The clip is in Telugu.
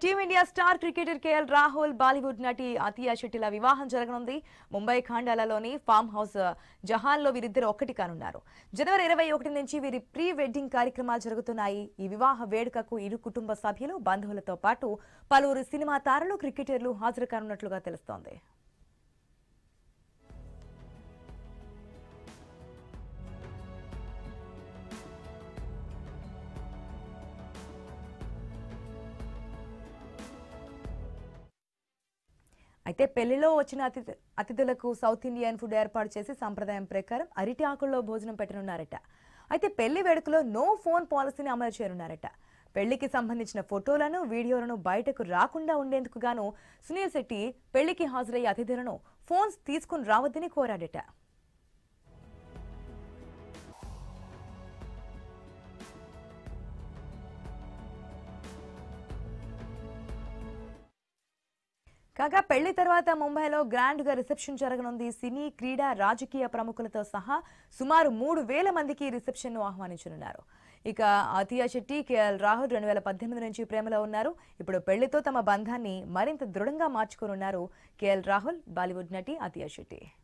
team India star cricketer KL Rahul Bollywood నటి అతియా శెట్టిల వివాహం జరగనుంది ముంబై ఖాండాలలో ఫామ్ హౌస్ జహాన్లో వీరిద్దరు ఒక్కటి కానున్నారు జనవరి ఇరవై ఒకటి నుంచి వీరి ప్రీ వెడ్డింగ్ కార్యక్రమాలు జరుగుతున్నాయి ఈ వివాహ వేడుకకు ఇరు కుటుంబ సభ్యులు బంధువులతో పాటు పలువురు సినిమా తారలు క్రికెటర్లు హాజరు కానున్నట్లుగా తెలుస్తోంది అయితే పెళ్లిలో వచ్చిన అతిథి అతిథులకు సౌత్ ఇండియన్ ఫుడ్ ఏర్పాటు చేసి సంప్రదాయం ప్రకారం అరిటి ఆకుల్లో భోజనం పెట్టనున్నారట అయితే పెళ్లి వేడుకలో నో ఫోన్ పాలసీని అమలు చేయనున్నారట పెళ్లికి సంబంధించిన ఫోటోలను వీడియోలను బయటకు రాకుండా ఉండేందుకు గాను సునీల్ శెట్టి పెళ్లికి హాజరయ్యే అతిథులను ఫోన్స్ తీసుకుని రావద్దని కోరాడట కాగా పెళ్లి తర్వాత ముంబైలో గ్రాండ్ గా రిసెప్షన్ జరగనుంది సినీ క్రీడా రాజకీయ ప్రముఖులతో సహా సుమారు మూడు వేల మందికి రిసెప్షన్ ను ఆహ్వానించనున్నారు ఇక అతియా శెట్టి కేఎల్ రాహుల్ రెండు వేల పద్దెనిమిది నుంచి ప్రేమలో ఉన్నారు ఇప్పుడు పెళ్లితో తమ బంధాన్ని మరింత దృఢంగా మార్చుకోనున్నారు కేఎల్ రాహుల్ బాలీవుడ్ నటి అతియా శెట్టి